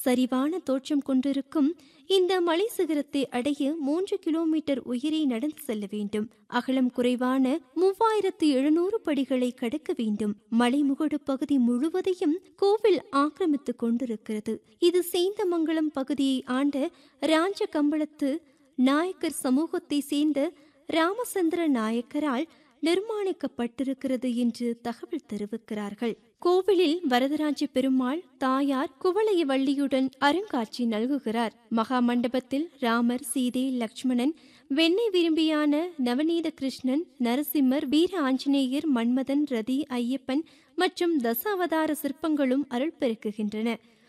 சரிவான தோற்றம் கொண்டிருக்கும் இந்த மலை சிகரத்தை அடைய மூன்று கிலோமீட்டர் உயிரை நடந்து செல்ல வேண்டும் அகலம் குறைவான மூவாயிரத்து எழுநூறு படிகளை கடக்க வேண்டும் மலைமுகடு பகுதி முழுவதையும் கோவில் ஆக்கிரமித்துக் கொண்டிருக்கிறது இது சேந்தமங்கலம் பகுதியை ஆண்ட ராஞ்ச கம்பளத்து நாயக்கர் சமூகத்தை சேர்ந்த ராமச்சந்திர நாயக்கரால் நிர்மாணிக்கப்பட்டிருக்கிறது என்று தகவல் தெரிவிக்கிறார்கள் கோவிலில் வரதராஜ பெருமாள் தாயார் குவளைய வள்ளியுடன் அருங்காட்சி நல்குகிறார் மகா மண்டபத்தில் ராமர் சீதை லக்ஷ்மணன் வெண்ணெய் விரும்பியான நவநீத கிருஷ்ணன் நரசிம்மர் வீர ஆஞ்சநேயர் மன்மதன் ரதி ஐயப்பன் மற்றும் தசாவதார சிற்பங்களும் அருள் பெருக்குகின்றன